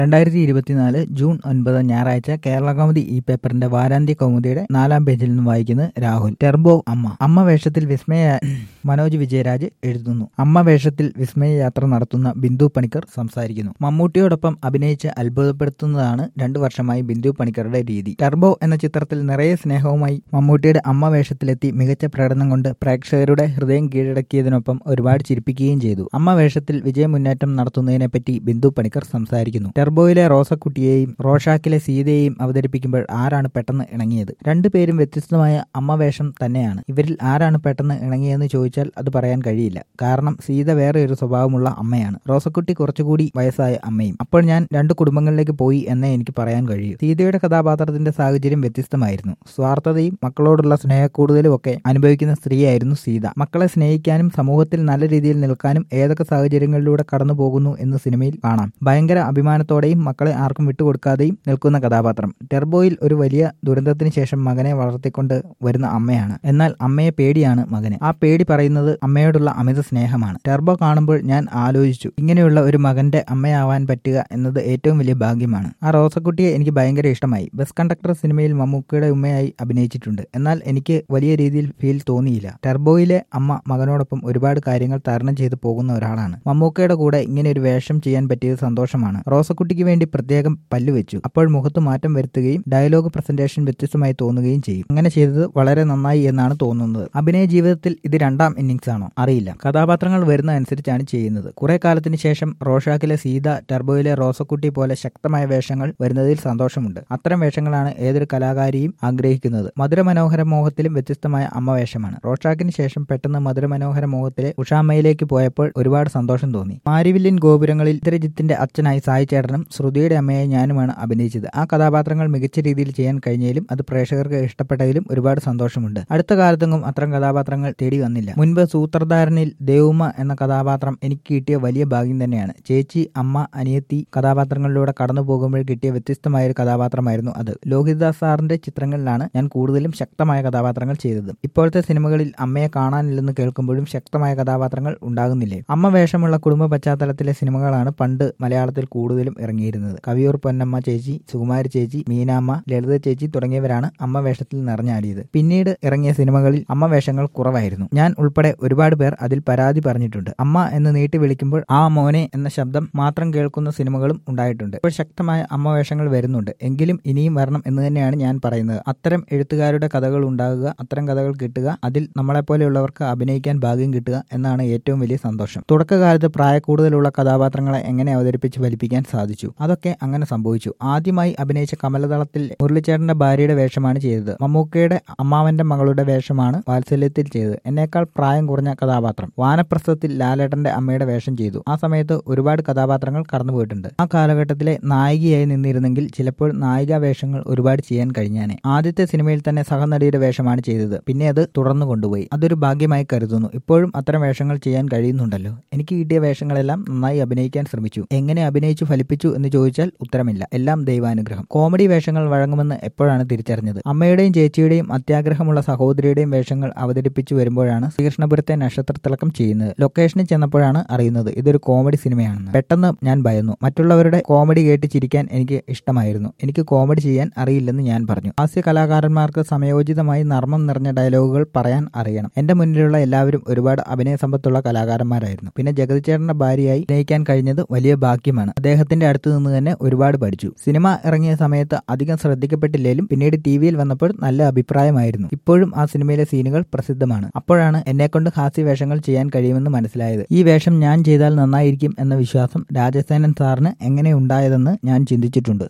രണ്ടായിരത്തി ഇരുപത്തിനാല് ജൂൺ ഒൻപത് ഞായറാഴ്ച കേരള കൗമുദി ഈ പേപ്പറിന്റെ വാരാന്ത്യ കൗമുദിയുടെ നാലാം പേജിൽ നിന്ന് വായിക്കുന്നത് രാഹുൽ ടെർബോ അമ്മ അമ്മ വേഷത്തിൽ വിസ്മയ മനോജ് വിജയരാജ് എഴുതുന്നു അമ്മ വേഷത്തിൽ വിസ്മയ യാത്ര നടത്തുന്ന ബിന്ദു പണിക്കർ സംസാരിക്കുന്നു മമ്മൂട്ടിയോടൊപ്പം അഭിനയിച്ച് അത്ഭുതപ്പെടുത്തുന്നതാണ് രണ്ടു വർഷമായി ബിന്ദു പണിക്കറുടെ രീതി ടെർബോ എന്ന ചിത്രത്തിൽ നിറയെ സ്നേഹവുമായി മമ്മൂട്ടിയുടെ അമ്മ വേഷത്തിലെത്തി മികച്ച പ്രകടനം കൊണ്ട് പ്രേക്ഷകരുടെ ഹൃദയം കീഴടക്കിയതിനൊപ്പം ഒരുപാട് ചിരിപ്പിക്കുകയും ചെയ്തു അമ്മ വേഷത്തിൽ വിജയമുന്നേറ്റം നടത്തുന്നതിനെപ്പറ്റി ബിന്ദു പണിക്കർ സംസാരിക്കുന്നു ടെർബോയിലെ റോസക്കുട്ടിയെയും റോഷാക്കിലെ സീതയെയും അവതരിപ്പിക്കുമ്പോൾ ആരാണ് പെട്ടെന്ന് ഇണങ്ങിയത് രണ്ടുപേരും വ്യത്യസ്തമായ അമ്മ വേഷം തന്നെയാണ് ഇവരിൽ ആരാണ് പെട്ടെന്ന് ഇണങ്ങിയതെന്ന് ചോദിച്ചാൽ അത് പറയാൻ കഴിയില്ല കാരണം സീത വേറെ ഒരു സ്വഭാവമുള്ള അമ്മയാണ് റോസക്കുട്ടി കുറച്ചുകൂടി വയസ്സായ അമ്മയും അപ്പോൾ ഞാൻ രണ്ട് കുടുംബങ്ങളിലേക്ക് പോയി എന്നേ എനിക്ക് പറയാൻ കഴിയൂ സീതയുടെ കഥാപാത്രത്തിന്റെ സാഹചര്യം വ്യത്യസ്തമായിരുന്നു സ്വാർത്ഥതയും മക്കളോടുള്ള സ്നേഹക്കൂടുതലും ഒക്കെ അനുഭവിക്കുന്ന സ്ത്രീയായിരുന്നു സീത മക്കളെ സ്നേഹിക്കാനും സമൂഹത്തിൽ നല്ല രീതിയിൽ നിൽക്കാനും ഏതൊക്കെ സാഹചര്യങ്ങളിലൂടെ കടന്നു പോകുന്നു എന്ന് സിനിമയിൽ കാണാം ഭയങ്കര അഭിമാനത്തോടെയും മക്കളെ ആർക്കും വിട്ടുകൊടുക്കാതെയും നിൽക്കുന്ന കഥാപാത്രം ടെർബോയിൽ ഒരു വലിയ ദുരന്തത്തിന് ശേഷം മകനെ വളർത്തിക്കൊണ്ട് വരുന്ന അമ്മയാണ് എന്നാൽ അമ്മയെ പേടിയാണ് മകന് ആ പേടി പറയുന്നത് അമ്മയോടുള്ള അമിത സ്നേഹമാണ് ടെർബോ കാണുമ്പോൾ ഞാൻ ആലോചിച്ചു ഇങ്ങനെയുള്ള ഒരു മകന്റെ അമ്മയാവാൻ പറ്റുക എന്നത് ഏറ്റവും വലിയ ഭാഗ്യമാണ് ആ റോസക്കുട്ടിയെ എനിക്ക് ഭയങ്കര ഇഷ്ടമായി ബസ് കണ്ടക്ടർ സിനിമയിൽ മമ്മൂക്കയുടെ ഉമ്മയായി അഭിനയിച്ചിട്ടുണ്ട് എന്നാൽ എനിക്ക് വലിയ രീതിയിൽ ഫീൽ തോന്നിയില്ല ടെർബോയിലെ അമ്മ മകനോടൊപ്പം ഒരുപാട് കാര്യങ്ങൾ തരണം ചെയ്തു പോകുന്ന ഒരാളാണ് മമ്മൂക്കയുടെ കൂടെ ഇങ്ങനെ ഒരു വേഷം ചെയ്യാൻ പറ്റിയത് സന്തോഷമാണ് റോസക്കുട്ടിക്ക് വേണ്ടി പ്രത്യേകം പല്ലുവെച്ചു അപ്പോൾ മുഖത്ത് മാറ്റം വരുത്തുകയും ഡയലോഗ് പ്രസന്റേഷൻ വ്യത്യസ്തമായി തോന്നുകയും ചെയ്യും അങ്ങനെ ചെയ്തത് വളരെ നന്നായി എന്നാണ് തോന്നുന്നത് അഭിനയ ജീവിതത്തിൽ ഇത് രണ്ടാം ഇന്നിംഗ്സ് ആണോ അറിയില്ല കഥാപാത്രങ്ങൾ വരുന്ന അനുസരിച്ചാണ് ചെയ്യുന്നത് കുറെ കാലത്തിന് ശേഷം റോഷാക്കിലെ സീത ടെർബോയിലെ റോസക്കുട്ടി പോലെ ശക്തമായ വേഷങ്ങൾ വരുന്നതിൽ സന്തോഷമുണ്ട് അത്തരം വേഷങ്ങളാണ് ഏതൊരു കലാകാരിയും ആഗ്രഹിക്കുന്നത് മധുരമനോഹര മോഹത്തിലും വ്യത്യസ്തമായ അമ്മ വേഷമാണ് റോഷാക്കിന് ശേഷം പെട്ടെന്ന് മധുരമനോഹര മോഹത്തിലെ ഉഷാമ്മയിലേക്ക് പോയപ്പോൾ ഒരുപാട് സന്തോഷം തോന്നി മാരിവില്യൻ ഗോപുരങ്ങളിൽ ഇന്ദ്രജിത്തിന്റെ അച്ഛനായി സായി ചേട്ടനും ശ്രുതിയുടെ അമ്മയായി ഞാനുമാണ് അഭിനയിച്ചത് ആ കഥാപാത്രങ്ങൾ മികച്ച രീതിയിൽ ചെയ്യാൻ കഴിഞ്ഞതിലും അത് പ്രേക്ഷകർക്ക് ഇഷ്ടപ്പെട്ടതിലും ഒരുപാട് സന്തോഷമുണ്ട് അടുത്ത കാലത്തെങ്ങും അത്തരം കഥാപാത്രങ്ങൾ തേടി വന്നില്ല മുൻപ് സൂത്രധാരനിൽ ദേവുമ എന്ന കഥാപാത്രം എനിക്ക് കിട്ടിയ വലിയ ഭാഗ്യം തന്നെയാണ് ചേച്ചി അമ്മ അനിയത്തി കഥാപാത്രങ്ങളിലൂടെ കടന്നു പോകുമ്പോൾ കിട്ടിയ വ്യത്യസ്തമായ ഒരു കഥാപാത്രമായിരുന്നു അത് ലോഹിതദാസ് സാറിന്റെ ചിത്രങ്ങളിലാണ് ഞാൻ കൂടുതലും ശക്തമായ കഥാപാത്രങ്ങൾ ചെയ്തത് ഇപ്പോഴത്തെ സിനിമകളിൽ അമ്മയെ കാണാനില്ലെന്ന് കേൾക്കുമ്പോഴും ശക്തമായ കഥാപാത്രങ്ങൾ ഉണ്ടാകുന്നില്ലേ അമ്മ വേഷമുള്ള കുടുംബ പശ്ചാത്തലത്തിലെ സിനിമകളാണ് പണ്ട് മലയാളത്തിൽ കൂടുതലും ഇറങ്ങിയിരുന്നത് കവിയൂർ പൊന്നമ്മ ചേച്ചി സുകുമാരി ചേച്ചി മീനാമ്മ ലളിത ചേച്ചി തുടങ്ങിയവരാണ് അമ്മ വേഷത്തിൽ നിറഞ്ഞാടിയത് പിന്നീട് ഇറങ്ങിയ സിനിമകളിൽ അമ്മ വേഷങ്ങൾ കുറവായിരുന്നു ഞാൻ ഉൾപ്പെടെ ഒരുപാട് പേർ അതിൽ പരാതി പറഞ്ഞിട്ടുണ്ട് അമ്മ എന്ന് നീട്ടി വിളിക്കുമ്പോൾ ആ മോനെ എന്ന ശബ്ദം മാത്രം കേൾക്കുന്ന സിനിമകളും ഉണ്ടായിട്ടുണ്ട് ഇപ്പോൾ ശക്തമായ അമ്മ വേഷങ്ങൾ വരുന്നുണ്ട് എങ്കിലും ഇനിയും വരണം എന്ന് തന്നെയാണ് ഞാൻ പറയുന്നത് അത്തരം എഴുത്തുകാരുടെ കഥകൾ ഉണ്ടാകുക അത്തരം കഥകൾ കിട്ടുക അതിൽ നമ്മളെപ്പോലെയുള്ളവർക്ക് അഭിനയിക്കാൻ ഭാഗ്യം കിട്ടുക എന്നാണ് ഏറ്റവും വലിയ സന്തോഷം തുടക്കകാലത്ത് പ്രായക്കൂടുതലുള്ള കഥാപാത്രങ്ങളെ എങ്ങനെ അവതരിപ്പിച്ച് ഫലിപ്പിക്കാൻ സാധിച്ചു അതൊക്കെ അങ്ങനെ സംഭവിച്ചു ആദ്യമായി അഭിനയിച്ച കമലതളത്തിൽ മുരളിച്ചേട്ടന്റെ ഭാര്യയുടെ വേഷമാണ് ചെയ്തത് മമ്മൂക്കയുടെ അമ്മാവന്റെ മകളുടെ വേഷമാണ് വാത്സല്യത്തിൽ ചെയ്തത് എന്നേക്കാൾ പ്രായം കുറഞ്ഞ കഥാപാത്രം വാനപ്രസ്ഥത്തിൽ ലാലേട്ടന്റെ അമ്മയുടെ വേഷം ചെയ്തു ആ സമയത്ത് ഒരുപാട് കഥാപാത്രങ്ങൾ കടന്നുപോയിട്ടുണ്ട് ആ കാലഘട്ടത്തിലെ നായികയായി നിന്നിരുന്നെങ്കിൽ ചിലപ്പോൾ നായികാ വേഷങ്ങൾ ഒരുപാട് ചെയ്യാൻ കഴിഞ്ഞാനെ ആദ്യത്തെ സിനിമയിൽ തന്നെ സഹനടിയുടെ വേഷമാണ് ചെയ്തത് പിന്നെ അത് തുടർന്നു കൊണ്ടുപോയി അതൊരു ഭാഗ്യമായി കരുതുന്നു ഇപ്പോഴും അത്തരം വേഷങ്ങൾ ചെയ്യാൻ കഴിയുന്നുണ്ടല്ലോ എനിക്ക് കിട്ടിയ വേഷങ്ങളെല്ലാം നന്നായി അഭിനയിക്കാൻ ശ്രമിച്ചു എങ്ങനെ അഭിനയിച്ചു ഫലിപ്പിച്ചു എന്ന് ചോദിച്ചാൽ ഉത്തരമില്ല എല്ലാം ദൈവാനുഗ്രഹം കോമഡി വേഷങ്ങൾ വഴങ്ങുമെന്ന് എപ്പോഴാണ് തിരിച്ചറിഞ്ഞത് അമ്മയുടെയും ചേച്ചിയുടെയും അത്യാഗ്രഹമുള്ള സഹോദരിയുടെയും വേഷങ്ങൾ അവതരിപ്പിച്ചു വരുമ്പോഴാണ് ശ്രീകൃഷ്ണപുരത്തെ നക്ഷത്രത്തിളക്കം ചെയ്യുന്നത് ലൊക്കേഷനിൽ ചെന്നപ്പോഴാണ് അറിയുന്നത് ഇതൊരു കോമഡി സിനിമയാണെന്ന് പെട്ടെന്ന് ഞാൻ ഭയന്നു മറ്റുള്ളവരുടെ കോമഡി കേട്ട് ചിരിക്കാൻ എനിക്ക് ഇഷ്ടമായിരുന്നു എനിക്ക് കോമഡി ചെയ്യാൻ അറിയില്ലെന്ന് ഞാൻ പറഞ്ഞു ഹാസ്യ കലാകാരന്മാർക്ക് സമയോചിതമായി നർമ്മം നിറഞ്ഞ ഡയലോഗുകൾ പറയാൻ അറിയണം എന്റെ മുന്നിലുള്ള എല്ലാവരും ഒരുപാട് അഭിനയ സമ്പത്തുള്ള കലാകാരന്മാരായിരുന്നു പിന്നെ ജഗതിച്ചേട്ടന്റെ ഭാര്യയായി അഭിനയിക്കാൻ കഴിഞ്ഞത് വലിയ ഭാഗ്യമാണ് അദ്ദേഹത്തിന്റെ അടുത്ത് നിന്ന് തന്നെ ഒരുപാട് പഠിച്ചു സിനിമ ഇറങ്ങിയ സമയത്ത് അധികം ശ്രദ്ധിക്കപ്പെട്ടില്ലെങ്കിലും പിന്നീട് ടി വിയിൽ വന്നപ്പോൾ നല്ല അഭിപ്രായമായിരുന്നു ഇപ്പോഴും ആ സിനിമയിലെ സീനുകൾ പ്രസിദ്ധമാണ് അപ്പോഴാണ് എന്നെക്കൊണ്ട് ഹാസ്യ വേഷങ്ങൾ ചെയ്യാൻ കഴിയുമെന്ന് മനസ്സിലായത് ഈ വേഷം ഞാൻ ചെയ്താൽ നന്നായിരിക്കും എന്ന വിശ്വാസം രാജസേനൻ സാറിന് എങ്ങനെ ഉണ്ടായതെന്ന് ഞാൻ ചിന്തിച്ചിട്ടുണ്ട്